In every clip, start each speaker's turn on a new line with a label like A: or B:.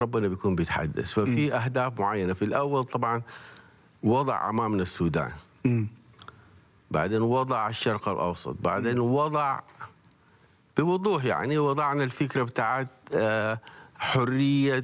A: ربنا بيكون بيتحدث ففي اهداف معينه في الاول طبعا وضع امامنا السودان
B: مم.
A: بعدين وضع الشرق الاوسط بعدين وضع بوضوح يعني وضعنا الفكره بتاعت آه، حريه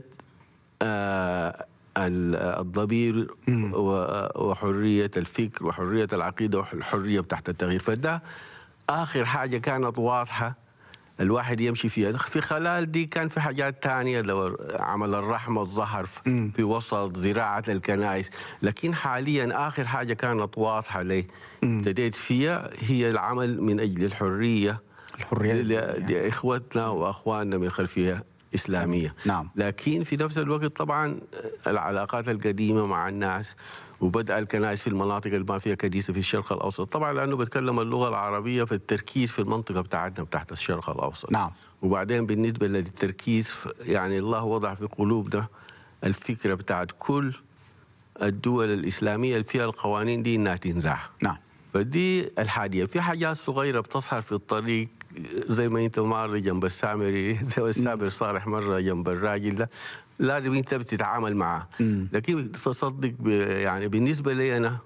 A: آه، ال- الضمير و- وحريه الفكر وحريه العقيده والحريه بتاعت التغيير فده اخر حاجه كانت واضحه الواحد يمشي فيها في خلال دي كان في حاجات تانية لو عمل الرحمة ظهر في- في وسط زراعة الكنائس لكن حاليا آخر حاجة كانت واضحة لي ابتديت فيها هي العمل من أجل الحرية
B: الحرية
A: ل-
B: الدينية.
A: لإخوتنا وأخواننا من خلفية إسلامية
B: نعم.
A: لكن في نفس الوقت طبعا العلاقات القديمة مع الناس وبدأ الكنائس في المناطق اللي ما فيها كنيسة في الشرق الأوسط طبعا لأنه بتكلم اللغة العربية فالتركيز في المنطقة بتاعتنا بتاعت الشرق الأوسط
B: نعم.
A: وبعدين بالنسبة للتركيز يعني الله وضع في قلوبنا الفكرة بتاعت كل الدول الإسلامية اللي فيها القوانين دي إنها تنزاح
B: نعم
A: فدي الحادية في حاجات صغيرة بتظهر في الطريق زي ما انت مر جنب السامري زي ما السامر صالح مرة جنب الراجل ده لازم انت بتتعامل معه لكن تصدق ب- يعني بالنسبة لي أنا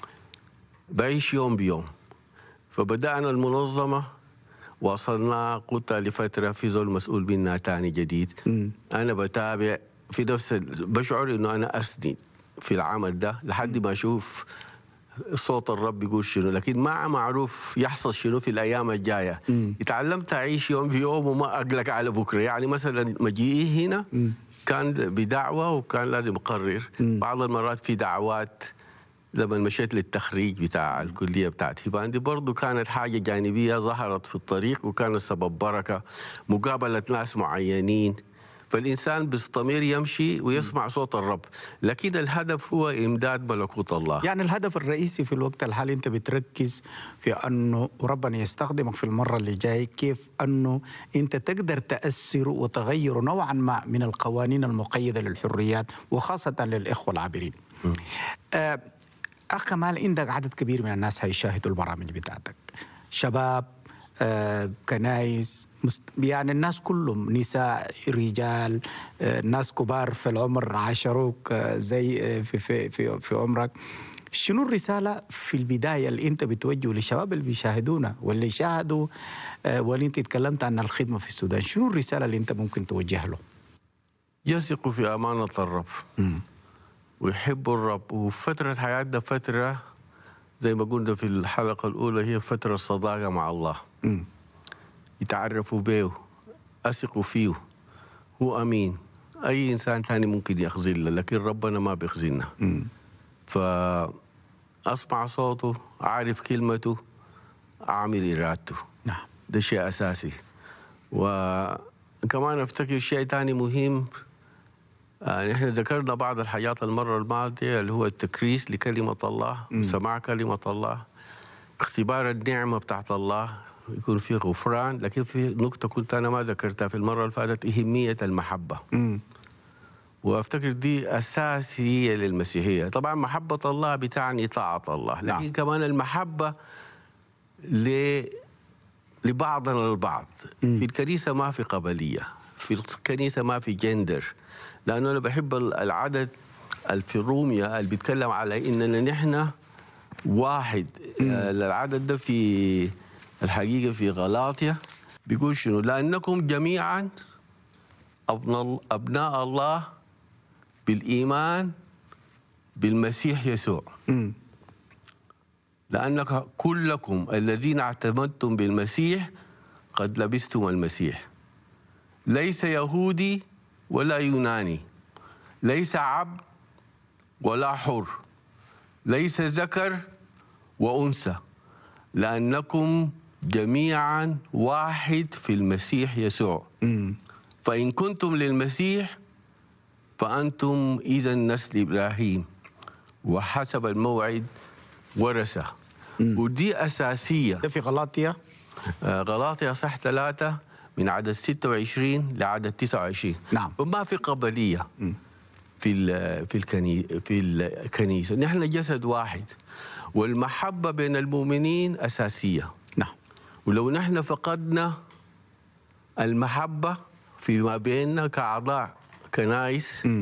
A: بعيش يوم بيوم فبدأنا المنظمة وصلنا قلت لفترة في زول مسؤول منا تاني جديد أنا بتابع في نفس ال- بشعر إنه أنا أسند في العمل ده لحد ما أشوف صوت الرب يقول شنو لكن ما معروف يحصل شنو في الايام الجايه اتعلمت اعيش يوم في يوم وما اقلق على بكره يعني مثلا مجيئي هنا كان بدعوه وكان لازم اقرر بعض المرات في دعوات لما مشيت للتخريج بتاع الكليه بتاعت هيباندي برضو كانت حاجه جانبيه ظهرت في الطريق وكانت سبب بركه مقابله ناس معينين فالانسان بيستمر يمشي ويسمع صوت الرب لكن الهدف هو امداد ملكوت الله
B: يعني الهدف الرئيسي في الوقت الحالي انت بتركز في انه ربنا يستخدمك في المره اللي جاي كيف انه انت تقدر تاثر وتغير نوعا ما من القوانين المقيده للحريات وخاصه للاخوه العابرين. آه اخ كمال عندك عدد كبير من الناس هيشاهدوا البرامج بتاعتك. شباب آه، كنايس مست- يعني الناس كلهم نساء رجال آه، ناس كبار في العمر عاشروك آه، زي آه، في في في, في عمرك شنو الرسالة في البداية اللي أنت بتوجه للشباب اللي بيشاهدونا واللي شاهدوا آه، واللي أنت تكلمت عن الخدمة في السودان شنو الرسالة اللي أنت ممكن توجه له؟
A: يثق في أمانة الرب ويحب الرب وفترة حياتنا فترة زي ما قلنا في الحلقة الأولى هي فترة صداقة مع الله يتعرفوا به أثقوا فيه هو أمين أي إنسان ثاني ممكن يخزلنا لكن ربنا ما بيخزلنا فأسمع صوته أعرف كلمته أعمل إرادته
B: نعم
A: ده شيء أساسي وكمان أفتكر شيء تاني مهم آه نحن ذكرنا بعض الحاجات المرة الماضية اللي هو التكريس لكلمة الله سماع كلمة الله اختبار النعمة بتاعت الله يكون في غفران لكن في نقطة كنت أنا ما ذكرتها في المرة اللي فاتت أهمية المحبة
B: مم.
A: وافتكر دي اساسيه للمسيحيه طبعا محبه الله بتعني طاعه الله لكن
B: نعم.
A: كمان المحبه ل لبعضنا البعض في الكنيسه ما في قبليه في الكنيسه ما في جندر لانه انا بحب ال- العدد اللي في روميا اللي بيتكلم على اننا نحن واحد آه، العدد ده في الحقيقه في غلاطيا بيقول شنو لانكم جميعا أبناء أبناء الله بالإيمان بالمسيح يسوع
B: مم.
A: لأنك كلكم الذين اعتمدتم بالمسيح قد لبستم المسيح ليس يهودي ولا يوناني ليس عبد ولا حر ليس ذكر وأنثى لأنكم جميعا واحد في المسيح يسوع
B: مم.
A: فإن كنتم للمسيح فأنتم إذا نسل إبراهيم وحسب الموعد ورثة ودي أساسية
B: ده في غلاطيا
A: آه، غلاطيا صح ثلاثة من عدد 26 لعدد 29
B: نعم.
A: فما في قبلية في ال في الكني في الكنيسة نحن جسد واحد والمحبة بين المؤمنين أساسية
B: نعم
A: ولو نحن فقدنا المحبة فيما بيننا كأعضاء كنايس